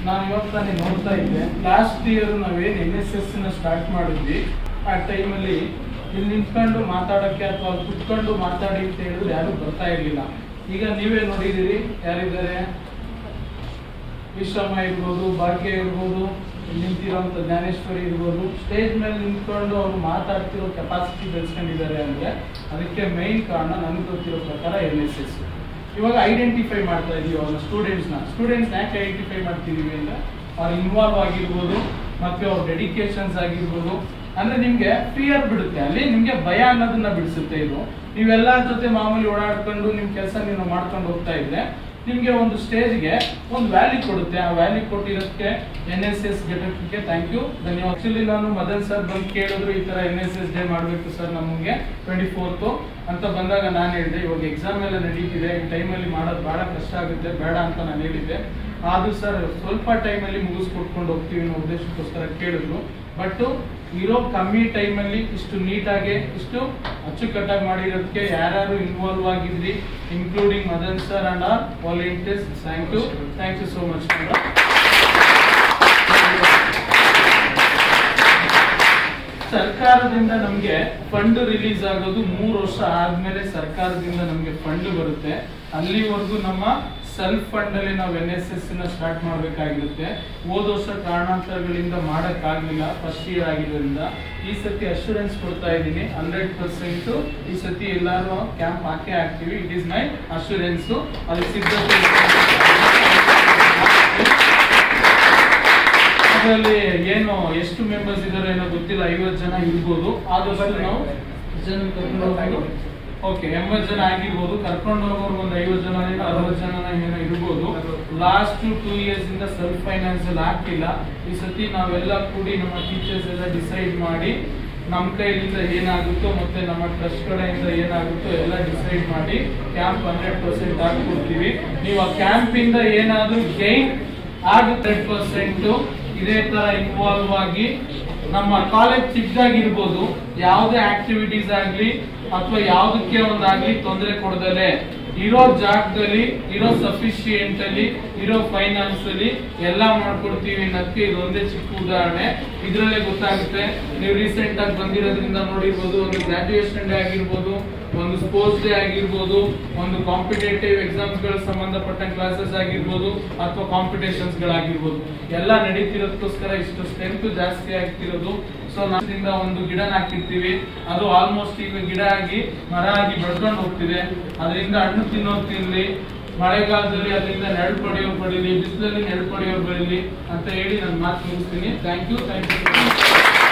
ನಾನು ಇವತ್ತು ತಾನೇ ನೋಡ್ತಾ ಇದ್ದೆ ಲಾಸ್ಟ್ ಇಯರ್ ನಾವೇನು ಎನ್ ಎಸ್ ಎಸ್ ನ ಸ್ಟಾರ್ಟ್ ಮಾಡಿದ್ವಿ ಆ ಟೈಮಲ್ಲಿ ಇಲ್ಲಿ ನಿಂತ್ಕೊಂಡು ಮಾತಾಡೋಕ್ಕೆ ಅಥವಾ ಅಲ್ಲಿ ಕುತ್ಕೊಂಡು ಮಾತಾಡಿ ಅಂತ ಹೇಳಿದ್ರೆ ಯಾರು ಬರ್ತಾ ಇರಲಿಲ್ಲ ಈಗ ನೀವೇ ನೋಡಿದ್ದೀರಿ ಯಾರಿದ್ದಾರೆ ವಿಶ್ರಮ ಇರ್ಬೋದು ಭಾಗ್ಯ ಇರ್ಬೋದು ಇಲ್ಲಿ ನಿಂತಿರೋಂಥ ಜ್ಞಾನೇಶ್ವರಿ ಇರ್ಬೋದು ಸ್ಟೇಜ್ ಮೇಲೆ ನಿಂತ್ಕೊಂಡು ಅವ್ರು ಮಾತಾಡ್ತಿರೋ ಕೆಪಾಸಿಟಿ ಬೆಳೆಸ್ಕೊಂಡಿದ್ದಾರೆ ಅಂದ್ರೆ ಅದಕ್ಕೆ ಮೈನ್ ಕಾರಣ ನನಗೆ ಗೊತ್ತಿರೋ ಪ್ರಕಾರ ಎನ್ ಎಸ್ ಎಸ್ ಇವಾಗ ಐಡೆಂಟಿಫೈ ಮಾಡ್ತಾ ಇದೀವಿ ಅವ್ರ ಸ್ಟೂಡೆಂಟ್ಸ್ನ ಸ್ಟೂಡೆಂಟ್ಸ್ ಯಾಕೆ ಐಡೆಂಟಿಫೈ ಮಾಡ್ತಿದೀವಿ ಅಂದ್ರೆ ಅವ್ರು ಇನ್ವಾಲ್ವ್ ಆಗಿರ್ಬೋದು ಮತ್ತೆ ಅವ್ರ ಡೆಡಿಕೇಶನ್ಸ್ ಆಗಿರ್ಬೋದು ಅಂದ್ರೆ ನಿಮ್ಗೆ ಫಿಯರ್ ಬಿಡುತ್ತೆ ಅಲ್ಲಿ ನಿಮ್ಗೆ ಭಯ ಅನ್ನೋದನ್ನ ಬಿಡಿಸುತ್ತೆ ಇದು ನೀವೆಲ್ಲರ ಜೊತೆ ಮಾಮೂಲಿ ಓಡಾಡ್ಕೊಂಡು ನಿಮ್ ಕೆಲಸ ನೀವು ಮಾಡ್ಕೊಂಡು ಹೋಗ್ತಾ ಇದ್ರೆ ನಿಮ್ಗೆ ಒಂದು ಸ್ಟೇಜ್ಗೆ ಒಂದು ವ್ಯಾಲ್ಯೂ ಕೊಡುತ್ತೆ ಆ ವ್ಯಾಲ್ಯೂ ಕೊಟ್ಟಿರೋದಕ್ಕೆ ಎನ್ ಎಸ್ ಎಸ್ ಘಟಕಕ್ಕೆ ಥ್ಯಾಂಕ್ ಯು ಧನ್ಯವಾದ ಆಕ್ಚುಲಿ ನಾನು ಮದನ್ ಸರ್ ಬಂದು ಕೇಳಿದ್ರು ಈ ತರ ಎನ್ ಎಸ್ ಎಸ್ ಡೇ ಮಾಡಬೇಕು ಸರ್ ನಮಗೆ ಟ್ವೆಂಟಿ ಫೋರ್ತು ಅಂತ ಬಂದಾಗ ನಾನು ಹೇಳಿದೆ ಇವಾಗ ಎಕ್ಸಾಮ್ ಎಲ್ಲ ನಡೀತಿದೆ ಈ ಟೈಮಲ್ಲಿ ಮಾಡೋದು ಬಹಳ ಕಷ್ಟ ಆಗುತ್ತೆ ಬೇಡ ಅಂತ ನಾನು ಹೇಳಿದ್ದೆ ಆದ್ರೂ ಸರ್ ಸ್ವಲ್ಪ ಟೈಮಲ್ಲಿ ಮುಗಿಸ್ಕೊಟ್ಕೊಂಡು ಹೋಗ್ತೀವಿ ಅನ್ನೋ ಉದ್ದೇಶಕ್ಕೋಸ್ಕರ ಕೇಳಿದ್ರು ಬಟ್ ಇರೋ ಕಮ್ಮಿ ಟೈಮಲ್ಲಿ ಇಷ್ಟು ನೀಟಾಗಿ ಇಷ್ಟು ಅಚ್ಚುಕಟ್ಟಾಗಿ ಮಾಡಿರೋದಕ್ಕೆ ಯಾರ್ಯಾರು ಇನ್ವಾಲ್ವ್ ಆಗಿದ್ರಿ including Madan sir and our volunteers thank you thank you so much ಸರ್ಕಾರದಿಂದ ನಮ್ಗೆ ಫಂಡ್ ರಿಲೀಸ್ ಆಗೋದು ಮೂರು ವರ್ಷ ಆದ್ಮೇಲೆ ಸರ್ಕಾರದಿಂದ ನಮ್ಗೆ ಫಂಡ್ ಬರುತ್ತೆ ಅಲ್ಲಿವರೆಗೂ ನಮ್ಮ ಸೆಲ್ಫ್ ಫಂಡ್ ಅಲ್ಲಿ ನಾವು ಎನ್ ಎಸ್ ಎಸ್ ನ ಸ್ಟಾರ್ಟ್ ಮಾಡ್ಬೇಕಾಗಿರುತ್ತೆ ಹೋದ ವರ್ಷ ಕಾರಣಾಂತರಗಳಿಂದ ಮಾಡಕ್ ಆಗ್ಲಿಲ್ಲ ಫಸ್ಟ್ ಇಯರ್ ಆಗಿರೋದ್ರಿಂದ ಈ ಸತಿ ಅಶೂರೆನ್ಸ್ ಕೊಡ್ತಾ ಇದ್ದೀನಿ ಹಂಡ್ರೆಡ್ ಪರ್ಸೆಂಟ್ ಈ ಸತಿ ಎಲ್ಲಾರು ಕ್ಯಾಂಪ್ ಹಾಕೇ ಹಾಕ್ತಿವಿ ಇಟ್ ಇಸ್ ಮೈ ಅಶೂರೆನ್ಸ್ ಅದಕ್ಕೆ ಸಿದ್ಧತೆ ಅದರಲ್ಲಿ ಏನು ಎಷ್ಟು ಮೆಂಬರ್ಸ್ ಇದಾರೆ ಏನೋ ಗೊತ್ತಿಲ್ಲ ಐವತ್ತು ಜನ ಇರ್ಬೋದು ಆದಷ್ಟು ನಾವು ಜನ ಕರ್ಕೊಂಡು ಹೋಗ್ಬೋದು ಓಕೆ ಎಂಬತ್ತು ಜನ ಆಗಿರ್ಬೋದು ಕರ್ಕೊಂಡು ಹೋಗೋರು ಒಂದು ಐವತ್ತು ಜನ ಅರವತ್ತು ಜನ ಏನೋ ಇರ್ಬೋದು ಲಾಸ್ಟ್ ಟೂ ಇಯರ್ಸ್ ಇಂದ ಸೆಲ್ಫ್ ಫೈನಾನ್ಸ್ ಅಲ್ಲಿ ಹಾಕಿಲ್ಲ ಈ ಸತಿ ನಾವೆಲ್ಲ ಕೂಡಿ ನಮ್ಮ ಟೀಚರ್ಸ್ ಎಲ್ಲ ಡಿಸೈಡ್ ಮಾಡಿ ನಮ್ಮ ಕೈಯಿಂದ ಏನಾಗುತ್ತೋ ಮತ್ತೆ ನಮ್ಮ ಟ್ರಸ್ಟ್ ಕಡೆಯಿಂದ ಏನಾಗುತ್ತೋ ಎಲ್ಲ ಡಿಸೈಡ್ ಮಾಡಿ ಕ್ಯಾಂಪ್ ಹಂಡ್ರೆಡ್ ಪರ್ಸೆಂಟ್ ಹಾಕ್ಕೊಡ್ತೀವಿ ನೀವು ಆ ಕ್ಯಾಂಪ್ ಇಂದ ಏನಾದ್ರೂ ಗೈನ್ ಆಗುತ್ತೆ ಹಂಡ್ರೆಡ್ ಪರ್ಸೆಂಟ್ ಇದೇ ತರ ಇನ್ವಾಲ್ವ್ ಆಗಿ ನಮ್ಮ ಕಾಲೇಜ್ ಚಿಕ್ಕದಾಗಿರ್ಬೋದು ಯಾವುದೇ ಆಕ್ಟಿವಿಟೀಸ್ ಆಗ್ಲಿ ಅಥವಾ ಯಾವುದಕ್ಕೆ ಒಂದಾಗ್ಲಿ ತೊಂದರೆ ಕೊಡದಲೆ ಇರೋ ಜಾಗದಲ್ಲಿ ಇರೋ ಸಫಿಶಿಯೆಂಟ್ ಅಲ್ಲಿ ಇರೋ ಫೈನಾನ್ಸ್ ಅಲ್ಲಿ ಎಲ್ಲ ಮಾಡ್ಕೊಡ್ತೀವಿ ಅನ್ನೋದಕ್ಕೆ ಇದೊಂದೇ ಚಿಕ್ಕ ಉದಾಹರಣೆ ಇದ್ರಲ್ಲೇ ಗೊತ್ತಾಗುತ್ತೆ ನೀವು ರೀಸೆಂಟ್ ಆಗಿ ಬಂದಿರೋದ್ರಿಂದ ನೋಡಿರ್ಬೋದು ಒಂದು ಗ್ರಾಜುಯೇಷನ್ ಡೇ ಆಗಿರ್ಬೋದು ಒಂದು ಸ್ಪೋರ್ಟ್ಸ್ ಡೇ ಆಗಿರ್ಬೋದು ಒಂದು ಕಾಂಪಿಟೇಟಿವ್ ಎಕ್ಸಾಮ್ಸ್ ಗಳ ಸಂಬಂಧಪಟ್ಟ ಕ್ಲಾಸಸ್ ಆಗಿರ್ಬೋದು ಅಥವಾ ಕಾಂಪಿಟೇಷನ್ಸ್ ಗಳಾಗಿರ್ಬೋದು ಎಲ್ಲ ನಡೀತಿರೋದಕ್ಕೋಸ್ಕರ ಇಷ್ಟು ಸ್ಟ್ರೆಂತ್ ಜಾಸ್ತಿ ಆಗ್ತಿರೋದು ಸೊ ನಾದಿಂದ ಒಂದು ಗಿಡನ ಹಾಕಿರ್ತೀವಿ ಅದು ಆಲ್ಮೋಸ್ಟ್ ಈಗ ಗಿಡ ಆಗಿ ಮರ ಆಗಿ ಬೆಳ್ಕೊಂಡು ಹೋಗ್ತಿದೆ ಅದರಿಂದ ಹಣ್ಣು ತಿನ್ನೋದು ತಿನ್ಲಿ ಮಳೆಗಾಲದಲ್ಲಿ ಅದರಿಂದ ನೆರಳು ಪಡೆಯೋರು ಪಡೀಲಿ ಬಿಸಿಲಲ್ಲಿ ನೆರಳು ಪಡೆಯೋರು ಬೆಳೀಲಿ ಅಂತ ಹೇಳಿ ನಾನು ಮಾತು ಮುಗಿಸ್ತೀನಿ ಥ್ಯಾಂಕ್ ಯು ಥ್ಯಾಂಕ್ ಯು